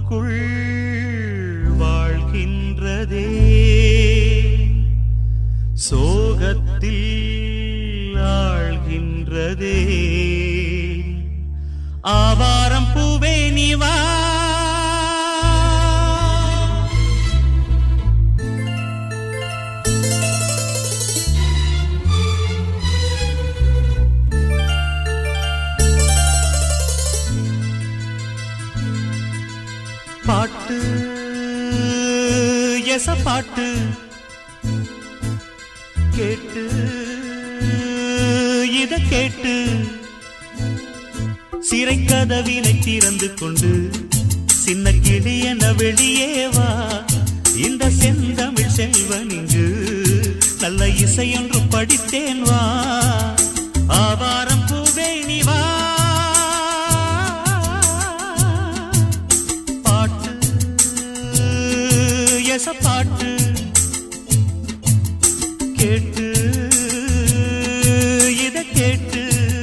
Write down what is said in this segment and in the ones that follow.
நமக்குள் வாழ்கின்றதே சோகத்தில் ஆழ்கின்றதே ஆவாரம் பூவே நிவா பாட்டு எச பாட்டு கேட்டு இத கேட்டு சிறை கதவினை திறந்து கொண்டு சின்ன கிளி என வெளியே வா இந்த செந்தமிழ் செல்வன் இங்கு நல்ல இசையொன்று படித்தேன் வா ஆவாரம் பூவே நீ வா பாட்டு எச பாட்டு கேட்டு இத கேட்டு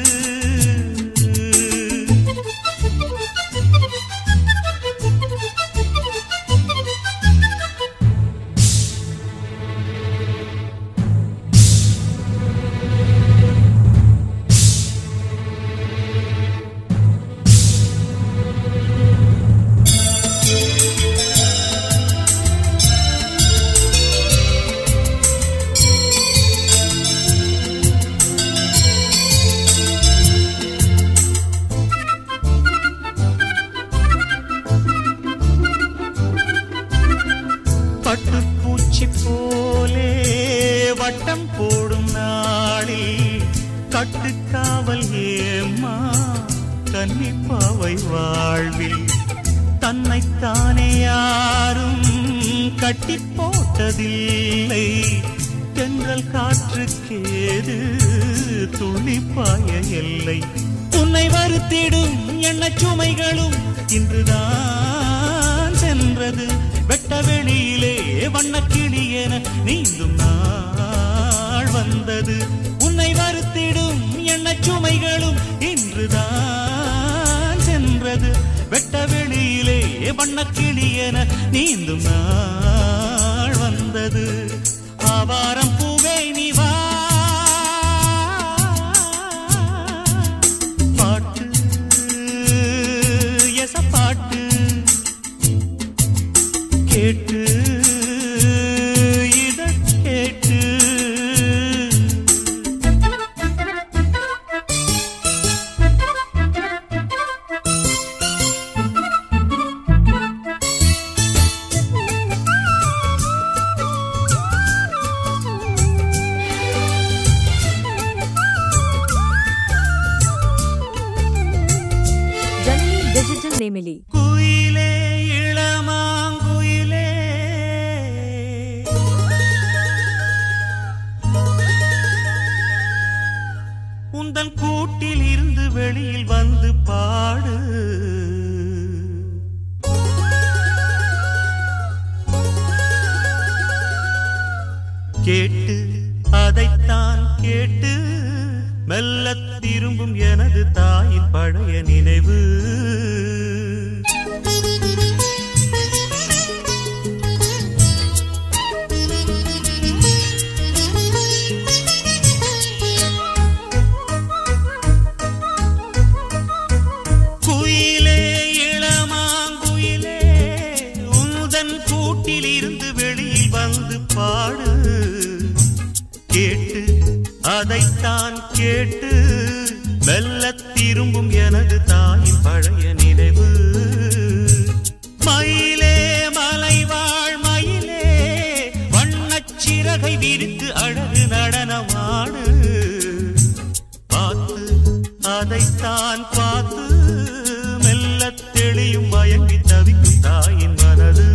பட்டுப்பூச்சி போலே வட்டம் போடும் நாளில் கட்டுக்காவல் ஏம்மா கன்னிப்பாவை வாழ்வில் தன்னைத்தானே யாரும் கட்டி போட்டதில்லை தென்றல் காற்றுக்கேது துள்ளிப்பாய எல்லை உன்னை வருத்திடும் எண்ணச் சுமைகளும் இன்றுதான் சென்றது வெட்ட வெளியிலே வண்ணக்கிளி என நீந்தும் நாள் வந்தது உன்னை வருத்திடும் எண்ணச் சுமைகளும் இன்றுதான் சென்றது வெட்ட வெளியிலே வண்ணக்கிளி என நீந்தும் நாள் வந்தது ஆவாரம் பூவே நீ வா பாட்டு எச பாட்டு கேட்டு இத கேட்டு ஜனனி டிஜிட்டல் நேமிலி குயிலே இளமாங்குயிலே உந்தன் கூட்டில் இருந்து வெளியில் வந்து பாடு கேட்டு அதைத்தான் கேட்டு மெல்லத் திரும்பும் எனது தாயின் பழைய நினைவு குயிலே இளமாங்குயிலே உந்தன் கூட்டில் இருந்து வெளியில் வந்து பாடு கேட்டு அதைத்தான் கேட்டு மெல்லத் திரும்பும் எனது தாயின் பழைய நினைவு மயிலே மலைவாழ் மயிலே வண்ணச் சிறகை விரித்து அழகு நடனமாடு பார்த்து அதைத்தான் பார்த்து மெல்லத் தெளியும் மயங்கி தவிக்கும் தாயின் மனது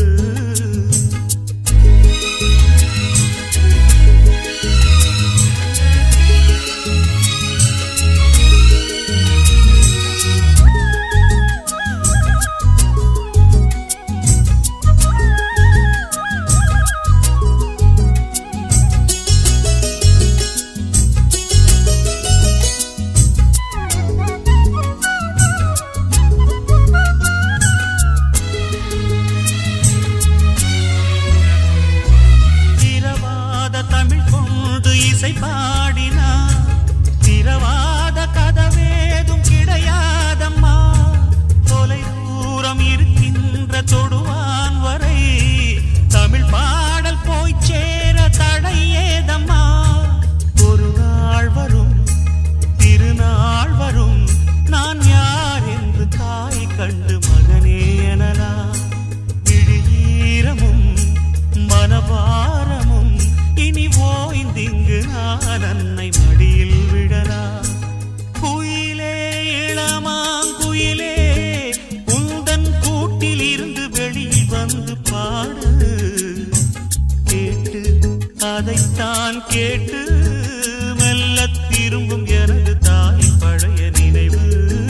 பாடினான் திரவாத கதவேதும் கிடையாதம்மா தொலை தூரம் இருக்கின்ற தொடுவான் வரை தமிழ் பாடல் போய் சேர தடை ஏதம்மா ஒரு நாள் வரும் திருநாள் வரும் நான் யார் என்று தாய் கண்டு மகனே எனலாம் விழியீரமும் மனபாரமும் இனி ஓய்ந்திங்கு நான் அன்னை மடியில் விடலாம் குயிலே இளமாங்குயிலே உந்தன் கூட்டில் இருந்து வெளியில் வந்து பாடு கேட்டு அதைத்தான் கேட்டு மெல்ல திரும்பும் எனது தாய் பழைய நினைவு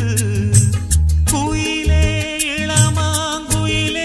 குயிலே இளமாங்குயிலே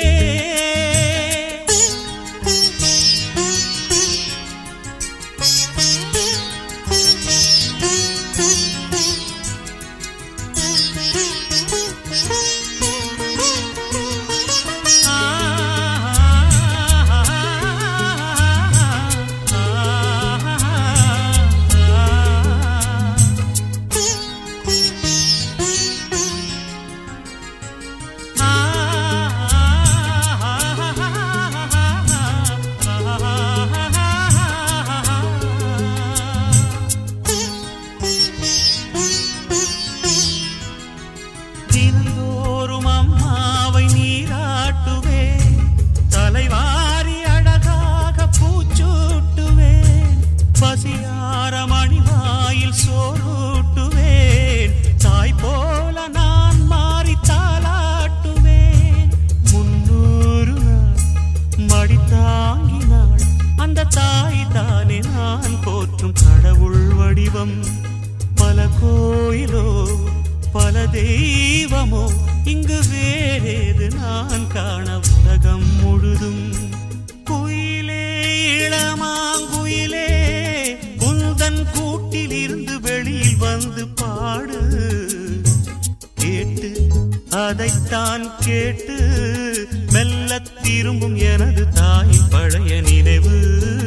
தினந்தோறும் அம்மாவை நீராட்டுவேன் தலைவாரி அழகாக பூச்சூட்டுவேன் பசியார மணிவாயில் சோறூட்டுவேன் தாய் போல நான் மாறி தாளாட்டுவேன் முன்னூறு நாள் மடி தாங்கினாள் அந்த தாய் தானே நான் போற்றும் கடவுள் வடிவம் பல கோயிலோ பல தெய்வமோ இங்கு வேறேது நான் காண உலகம் முழுதும் குயிலே இளமாங்குயிலே உந்தன் கூட்டில் இருந்து வெளியில் வந்து பாடு கேட்டு அதைத்தான் கேட்டு மெல்ல திரும்பும் எனது தாய் பழைய நினைவு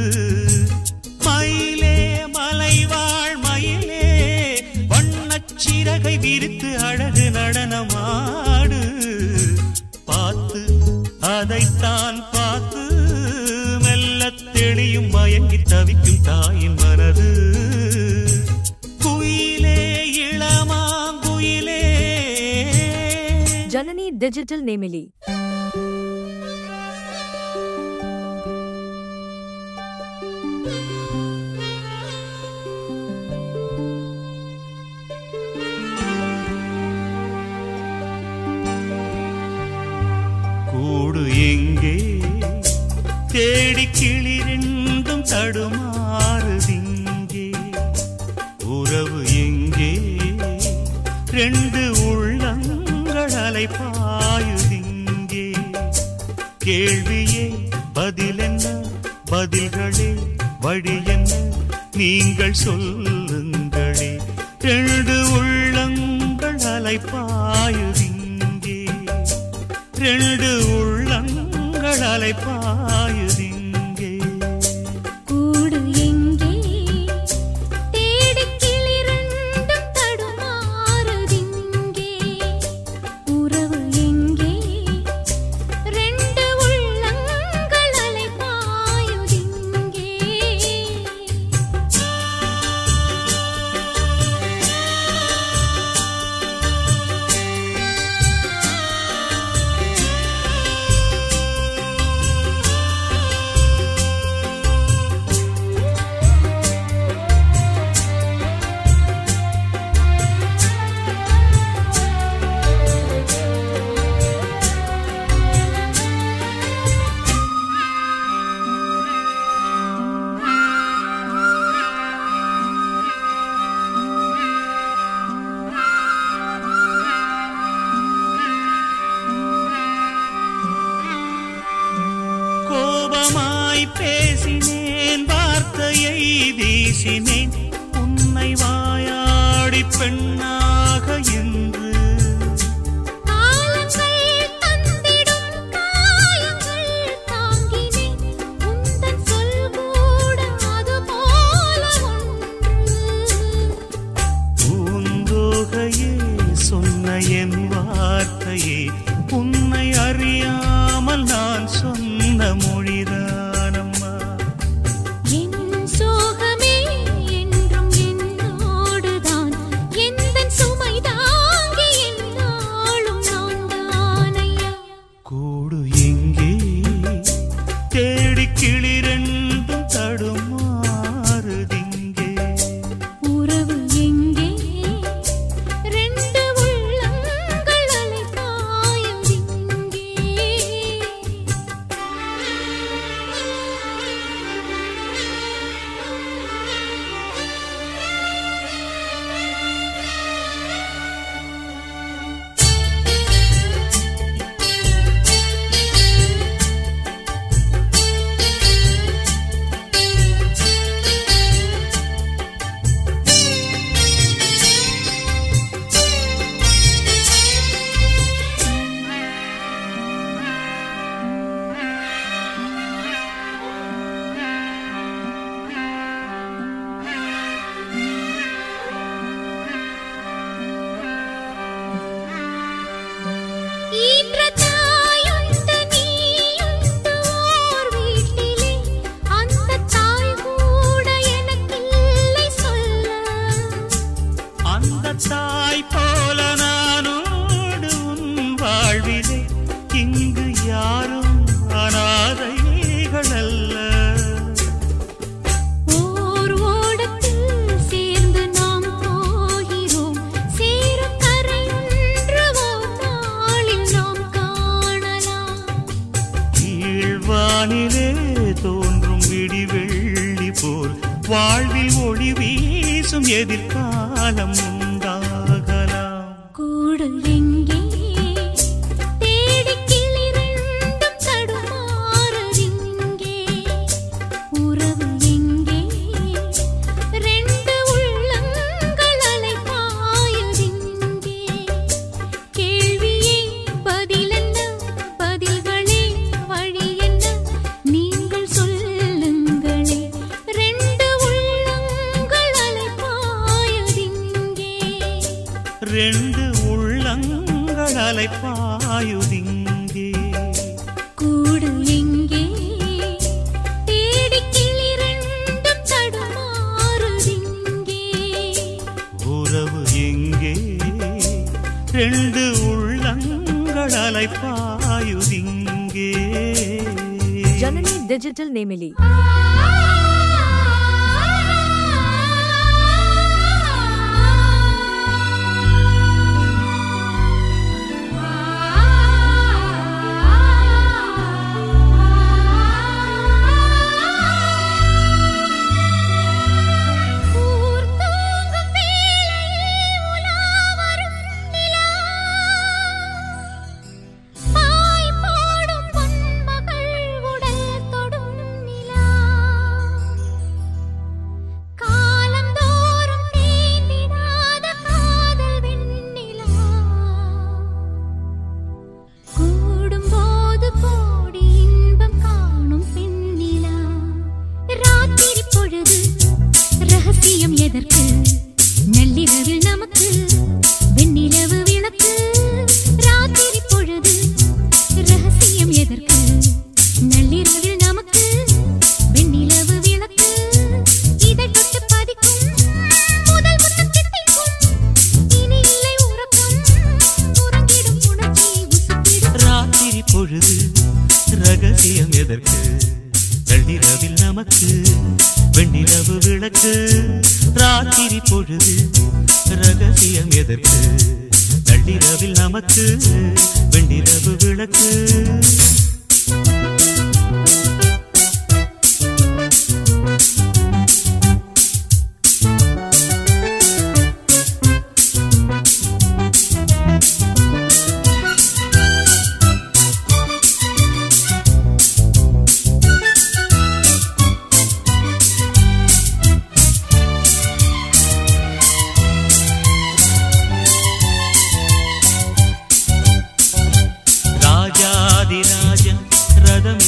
மயிலே மலைவாழ் மயிலே வண்ணச் சிறகை விரித்து அழகு நடனமாடு பார்த்து அதைத்தான் பார்த்து மெல்ல தெளியும் மயங்கி தவிக்கும் தாயின் மனது குயிலே இளமாங்குயிலே ஜனனி டிஜிட்டல் நேமிலி கூடு எங்கே தேடி கிளிரெண்டும் தடுமாறுதிங்கே உறவு எங்கே ரெண்டு உள்ளங்கள் அலைப்பாயுதிங்கே கேள்வியே பதில் என்ன பதில்களே வழி என்ன நீங்கள் சொல்லுங்களே ரெண்டு உள்ளங்கள் அலைப்பாயுதிங்கே ரெண்டு உள்ளங்கள் அலைப்பாயுதிங்கே கூடு எங்கே தேடிக் கிளிரண்டும் தடுமாறுதிங்கே உறவு எங்கே ரெண்டு உள்ளங்கள் அலைபாயுதிங்கே கோபமாய் பேசினேன் வார்த்தையை வீசினேன் உன்னை வாயாடி பெண்ணாக என்று காலங்கள் தந்திடும் காயங்கள் தாங்கினேன் உந்தன் சொல் கூட அது போல இல்லையே உன்னை அறியாமல் நான் சொன்ன மொழிதானம்மா என் சோகமே என்றும் என்னோடுதான் எந்தன் சுமை தாங்கி என்னாலும் நான் தானையா கூடு எங்கே தேடி கிளிரெண்டும் தடுமாறுதிங்கே உறவு எங்கே ரெண்டு உள்ளங்கள் அலைபாயும் இங்கே ஈன்ற தாயுண்டு நீயுண்டு ஓர் வீட்டிலே அந்த தாய் கூட எனக்கில்லை சொல்ல அந்த தாய் போல நானோடு உன் வாழ்விலே இங்கு யாரும் அனாதைகள் அல்ல ஓர் ஓடத்தில் சேர்ந்து நாம் போகிறோம் சேரும் கரையொன்று ஓர் நாளில் நாம் காணலாம் கீழ்வானிலே தோன்றும் விடிவெள்ளி போல் வாழ்வில் ஒளி வீசும் எதிர்காலம் உண்டாகலாம் கூடு எங்கே தேடி கிளிரெண்டும் தடுமாறுதிங்கே உறவு எங்கே ரெண்டு உள்ளங்கள் அலைபாயுதிங்கே கேள்வியே பதிலென்ன பதில்களே வழி என்ன நீங்கள் சொல்லுங்களே ரெண்டு உள்ளங்கள் அலைபாயுதிங்கே ரெண்டு உள்ளங்கள் அலைப்பாயுதிங்கே கூடு எங்கே தேடி கிளிரெண்டும் தடுமாறுதிங்கே உறவு எங்கே ரெண்டு உள்ளங்கள் அலைப்பாயுதிங்கே Janani Digital Nemili. ஊர் தூங்கும் வேளையில் உலா வரும் நிலா பாய் போடும் பொன்மகள் உடல் தொடும் நிலா காலந்தோறும் தேய்ந்திடாத காதல் வெண்ணிலா கூடும்போது கோடி இன்பம் காணும் பெண்ணிலா ராத்திரி பொழுது ரகசியம் எதற்கு நள்ளிரவில் நமக்கு வெண்ணிலவு விளக்கு ராத்திரி பொழுது ரகசியம் எதற்கு நள்ளிரவில் நமக்கு வெண்ணிலவு விளக்கு இதை தொட்டு பதிக்கும் முதல் முத்தம் தித்திக்கும் இனி இல்லை உறக்கம் உறங்கிடும் உணர்ச்சியை உசுப்பிடும் ராத்திரி பொழுது ரகசியம் எதற்கு நள்ளிரவில் நமக்கு வெண்ணிலவு விளக்கு ராத்திரி பொழுது ரகசியம் எதற்கு நள்ளிரவில் நமக்கு வெண்ணிலவு விளக்கு ராஜாதிராஜன் ரதம்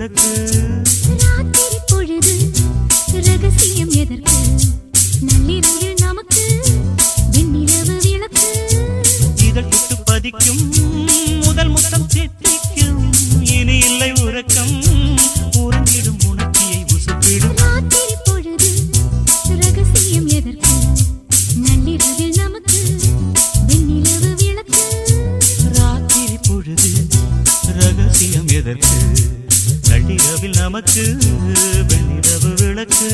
விளக்கு ராத்திரி பொழுது ரகசியம் எதற்கு நள்ளிரவில் நமக்கு வெண்ணிலவு விளக்கு இதழ் தொட்டு பதிக்கும் முதல் முத்தம் தித்திக்கும் இனி இல்லை உறக்கம் உறங்கிடும் உணர்ச்சியை உசுப்பிடும் ராத்திரி பொழுது ரகசியம் எதற்கு நள்ளிரவில் நமக்கு வெண்ணிலவு விளக்கு ராத்திரி பொழுது ரகசியம் எதற்கு நள்ளிரவில் நமக்கு வெண்ணிரவு விளக்கு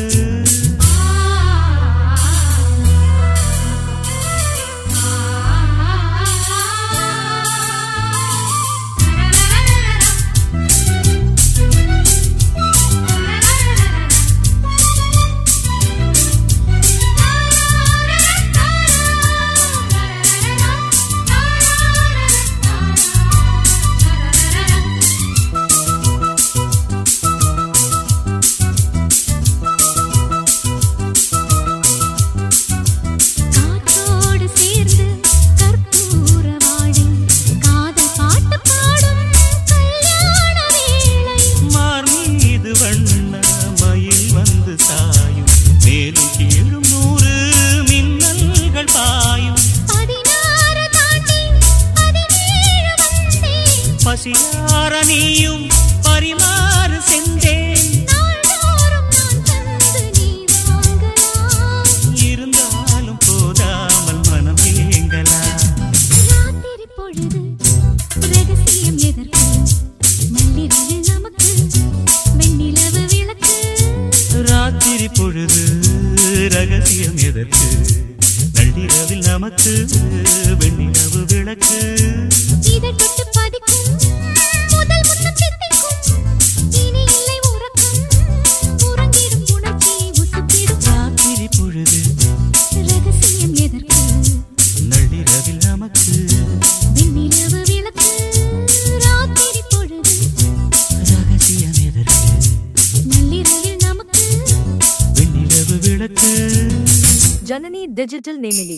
காற்றோடு சேர்ந்து கற்பூர வாழை காதல் பாட்டு பாடும் கல்யாண வேளை மார் மீது வண்ண மயில் வந்து சாயும் மேலும் கீழும் நூறு மின்னல்கள் பாயும் பதினாறு தாண்டி பதினேழு வந்தேன் பசியார நீயும் பரிமாறு சென்றேன் நாள்தோறும் நான் தந்து நீ வாங்கலாம் இருந்தாலும் போதாமல் மனம் ஏங்கலாம் ராத்திரி பொழுது ரகசியம் எதற்கு நள்ளிரவில் நமக்கு வெண்ணிலவு விளக்கு ராத்திரி பொழுது ரகசியம் எதற்கு நள்ளிரவில் நமக்கு வெண்ணிலவு விளக்கு இதழ் தொட்டு பதிக்கும் முதல் முத்தம் தித்திக்கும் இனி இல்லை உறக்கம் உறங்கிடும் உணர்ச்சியை உசுப்பிடும் ராத்திரி பொழுது ரகசியம் எதற்கு நள்ளிரவில் நமக்கு வெண்ணிலவு விளக்கு ராத்திரி பொழுது ரகசியம் எதற்கு நள்ளிரவில் நமக்கு வெண்ணிலவு விளக்கு Janani Digital Nemili.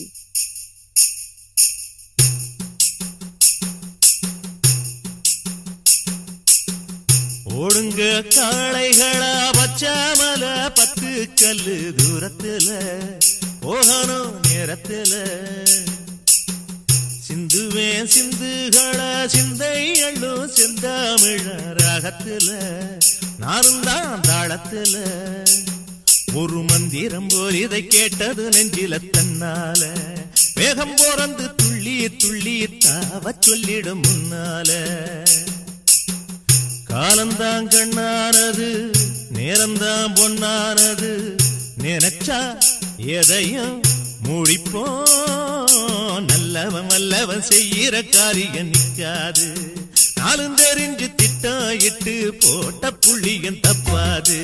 ஓடுங்க காளைகளா பச்சாமல பத்து கல்லு தூரத்துல போகணும் நேரத்துல சிந்துவேன் சிந்துகள சிந்தை அள்ளும் செந்தாமிழ ராகத்துல நானும் தான் தாளத்துல ஒரு மந்திரம் போல் இதை கேட்டது நெஞ்சில தன்னால வேகம் போறந்து துள்ளி துள்ளி தாவ சொல்லிடும் முன்னால காலந்தான் கண்ணானது நேரம்தான் பொன்னானது நினைச்சா எதையும் முடிப்போம் நல்லவன் வல்லவன் செய்யற காரியம் நிக்காது நாளும் தெரிஞ்சு திட்டம் இட்டு போட்ட புள்ளியும் தப்பாது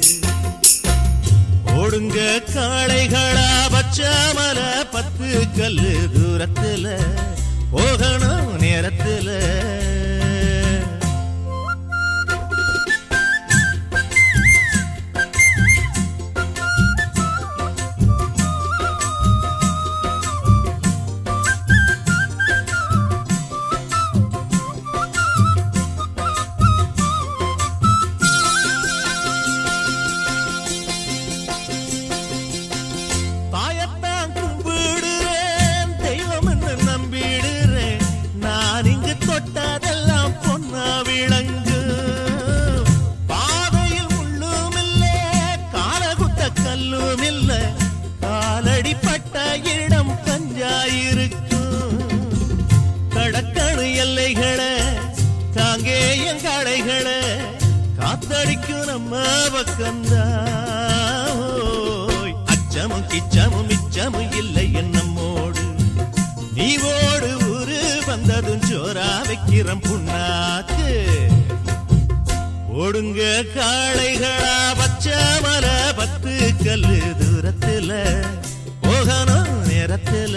ஓடுங்க காளைகளா பச்சாமல பத்து கல்லு தூரத்துல போகணும் நேரத்துல தாயத்தான் கும்பிடுறேன் தெய்வம் என்று நம்பிடுறேன் நான் இங்கு தொட்டதெல்லாம் பொன்னா விளங்கு பாதையில் முள்ளும் இல்லை காலகுத்த கல்லும் இல்லை காலடி பட்ட இடம் கஞ்சாயிருக்கும் கடக்கணு எல்லைகளை காங்கேயம் கடைகளை காத்தடிக்கும் நம்ம பக்கம்தான் ஓய், அச்சமும் கிச்சமும் மிச்சமும் இல்லை என்னம்மோடு நீ ஓடு ஊரு வந்ததும் ஜோரா வைக்கிறோம் புண்ணாக்கு ஓடுங்க காளைகளா பச்சாமல பத்து கல்லு தூரத்துல போகணும் நேரத்துல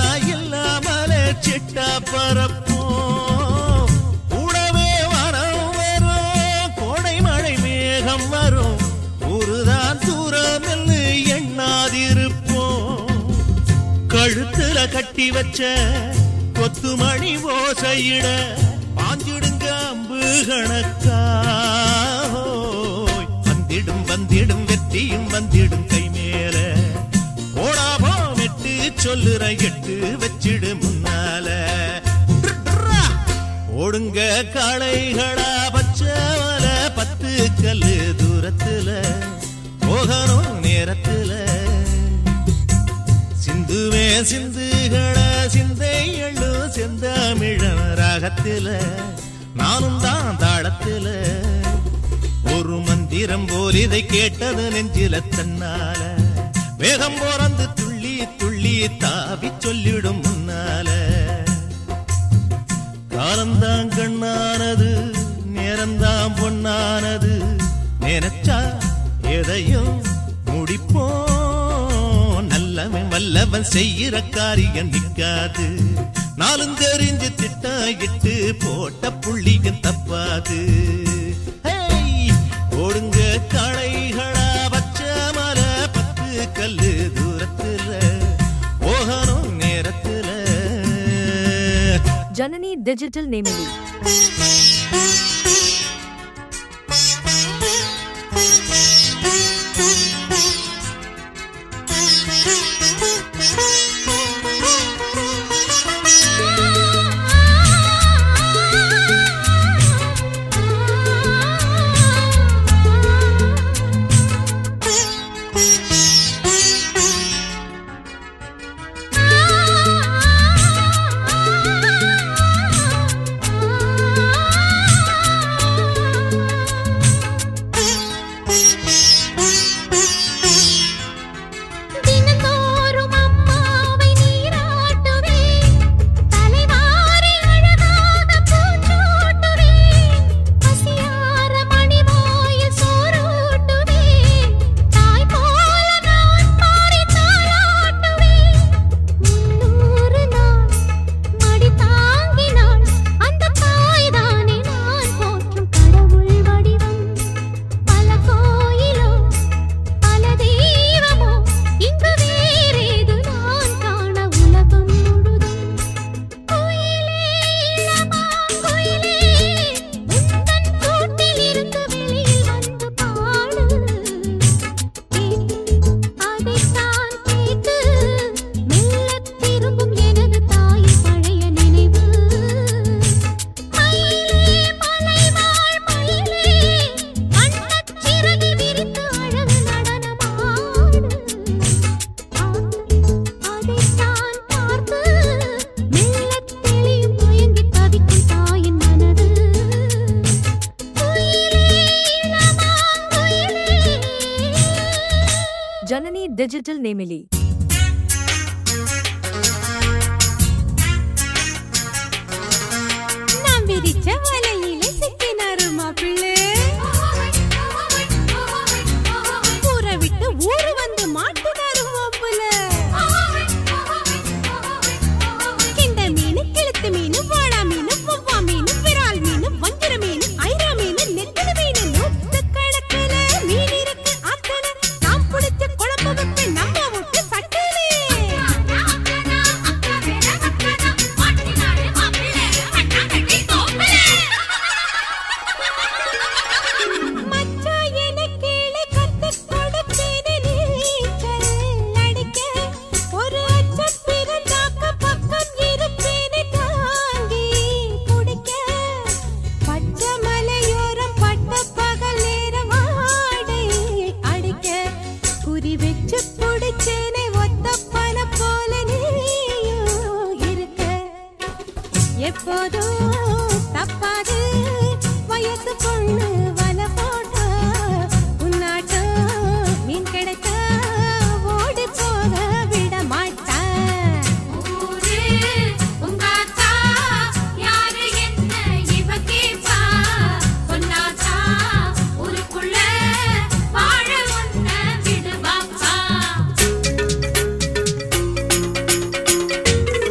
இல்லாமலே சிட்டா பரப்போம் கூடவே வரம் வரும் கோடை மழை மேகம் வரும் ஒருதான் தூரம் என்று எண்ணாதிருப்போம் கழுத்துல கட்டி வச்ச கொத்துமணி ஓசையிட பாஞ்சிடுங்க அம்பு கணக்கா ஹோய். வந்திடும் வந்திடும் வெற்றியும் வந்திடும் கை மேல ஓடாபோ வெட்டு சொல்லுற எட்டு வச்சிடு முன்னால ஓடுங்க காளைகளா பச்சவல பத்து கல்லு தூரத்துல போகணும் நேரத்துல சிந்துவே சிந்துகள சிந்தை எள்ளு செந்தமிழ ராகத்தில நானும் தான் தாளத்தில ஒரு மந்திரம் போல் இதை கேட்டது நெஞ்சில தன்னால வேகம் போறந்து துள்ளி துள்ளி தாவி சொல்லிடும் முன்னால காலந்தான் கண்ணானது நேரம்தான் பொன்னானது நினைச்சா எதையும் முடிப்போம் நல்லவன் வல்லவன் செய்யற காரியம் நிக்காது நாளும் தெரிஞ்சு திட்டாயிட்டு போட்ட புள்ளியும் தப்பாது ஹேய்! ஓடுங்க காளைகளா பச்ச மலை பத்து கல்லு தூரத்துல போகணும் நேரத்துல Janani Digital Nemili. தினந்தோறும் அம்மாவை நீராட்டுவேன் தலைவாரி அழகாக பூச்சூட்டுவேன் பசியார மணிமோயில் சோறூட்டுவேன் தாய் போல நான் மாறி தாளாட்டுவேன் முன்னூறு நாள் மடி தாங்கினாள் அந்த தாய்தானே நான் போற்றும் கடவுள் வடிவம் பல கோயிலோ பல தெய்வமோ இங்கு வேறேது நான் காண உலகம் முழுதும் குயிலே இளமாங்குயிலே உந்தன் கூட்டில் இருந்து வெளியில் வந்து பாடு அதைத்தான் கேட்டு மெல்லத் திரும்பும் எனது தாயின் பழைய நினைவு மயிலே மலைவாழ் மயிலே வண்ணச் சிறகை விரித்து அழகு நடனமாடு அதைத்தான் பார்த்து மெல்லத் தெளியும் மயங்கி தவிக்கும் தாயின் மனது குயிலே இளமாங்குயிலே Janani Digital Nemili. நாம் விரிச்ச வலையில சிக்கினாரு மாப்பிள்ளை ஊரை விட்டு ஊரு வந்து மாட்டினாரு மாப்பிள்ள கிண்ட மீன் கிழத்து மீன் வாழா மீன் வவ்வா மீன் விரால் மீன் வஞ்சிர மீன் ஐரா மீன் நெத்தல மீன் நூத்து கணக்குல மீன் இருக்கு அத்தனை நாம் பிடிச்ச குழம்பு வைப்பேன் நம்ம விட்டு சட்டிலே மச்சான் எனக்கேளு கத்துக் கொடுத்தேனே நீச்சல் அடிக்க. ஒரு அச்சம் பிறந்தாக்க பக்கம் இருப்பேனே தாங்கி பிடிக்க. பச்சை மலையோரம் பட்ட பகல் நேரம் ஆடை அடிக்க. குறி வச்சு பிடிச்சேனே ஒத்த பனை போல நீயும் இருக்க எப்போதும் தப்பாது வயசு பொண்ணு வல போட்டா உன்னாட்டம் மீன் கிடைத்தா ஓடி போக விட மாட்டா ஊரு உங்காத்தா யாரு என்ன இவ கேப்பா சொன்னாத்தா ஊருக்குள்ள வாழ உன்ன விடுவாப்பா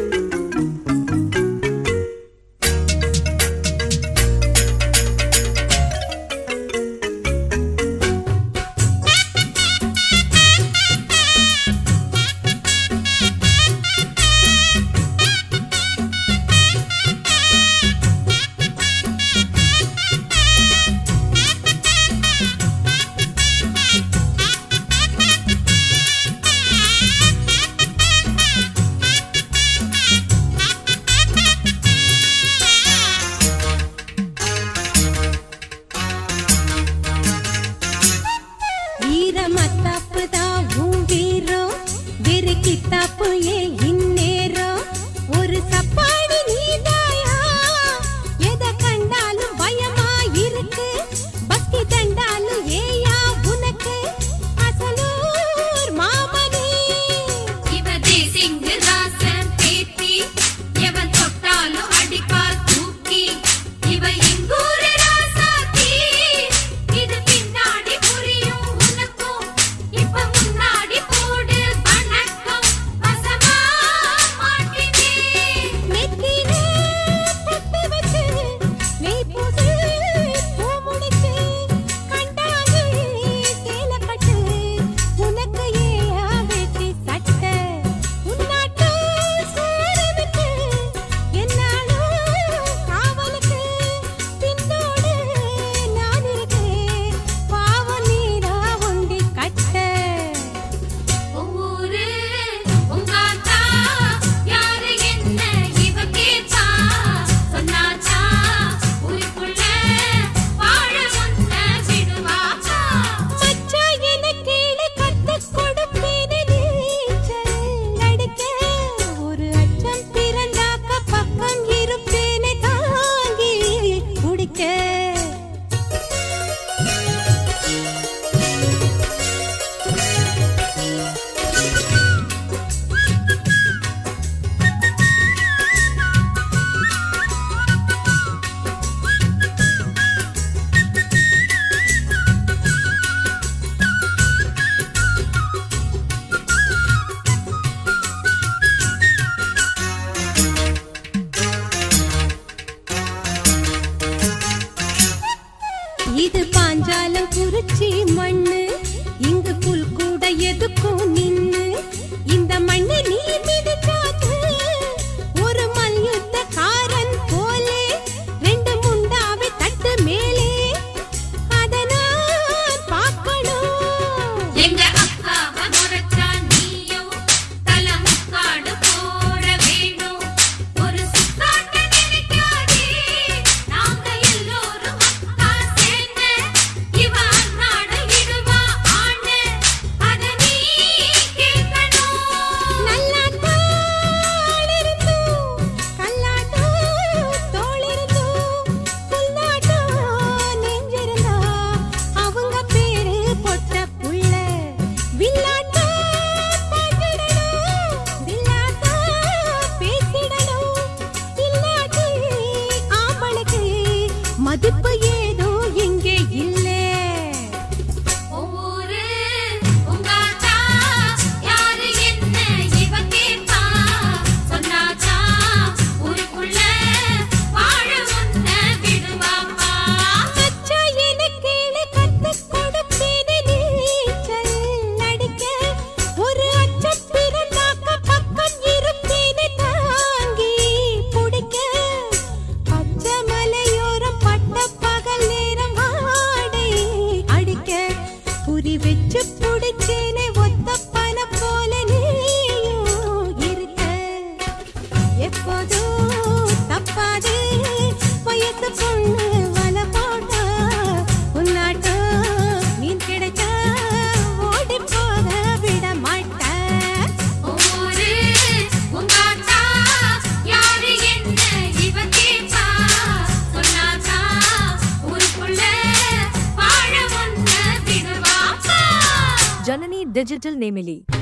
இது பாஞ்சாலம் குறிச்சி மண்ணு இங்கு புல் கூட எதுக்கும் நின்னு இந்த மண்ணை நீ மிதிச்சாது ஒரு மல்யுத்தக்காரன் போலே ரெண்டு முண்டாவை தட்டு மேலே அதை நான் பார்க்கணும் எங்க அக்காவ முறைச்சா நீயும் தல முக்காடு போட வேணும் ஒரு சுத்தாட்ட நினைக்காதே நாங்க எல்லோரும் அக்கா சேர்ந்து இவ அன்னாட விடுவா ஆண்டு அத நீ கேட்கணும் நல்லாட்டாள் இருந்தும், கல்லாட்டம் தோள் இருந்தும், புல்லாட்டம் நெஞ்சிருந்தா, அவங்க பேரு பொட்ட புள்ள. வில்லாட்டம் பாட்டிடணும், வில்லாட்டம் பேசிடணும். இல்லாட்டி ஆம்பளுக்கு மதிப்பு ஏதோ இங்கே இல்லை ஒவ்வொரு உங்காத்தா யாரு என்ன இவ கேப்பா சொன்னாச்சா ஊருக்குள்ள வாழ முன்ன விடுவாப்பா அச்சா எனக்கேளு கத்துக் கொடுப்பேனே நீச்சல் அடிக்க. ஒரு அச்சம் பிறந்தாக்க பக்கம் இருப்பேனே தாங்கி பிடிக்க. பச்சை மலையோரம் பட்ட பகல் நேரம் ஆடை அடிக்க. குறி வச்சு பிடிச்சேனே ஒத்த பனை போல நீயும் இருக்க எப்போதும் தப்பாது வயசு பொண்ணு வல போட்டா உன்னாட்டம் மீன் கிடைச்சா ஓடி போக விட மாட்டேன் ஒவ்வொரு உங்காத்தா யாரு என்ன இவ கேப்பா சொன்னாச்சா ஊருக்குள்ள வாழ முன்ன விடுவாப்பா Janani Digital Nemili.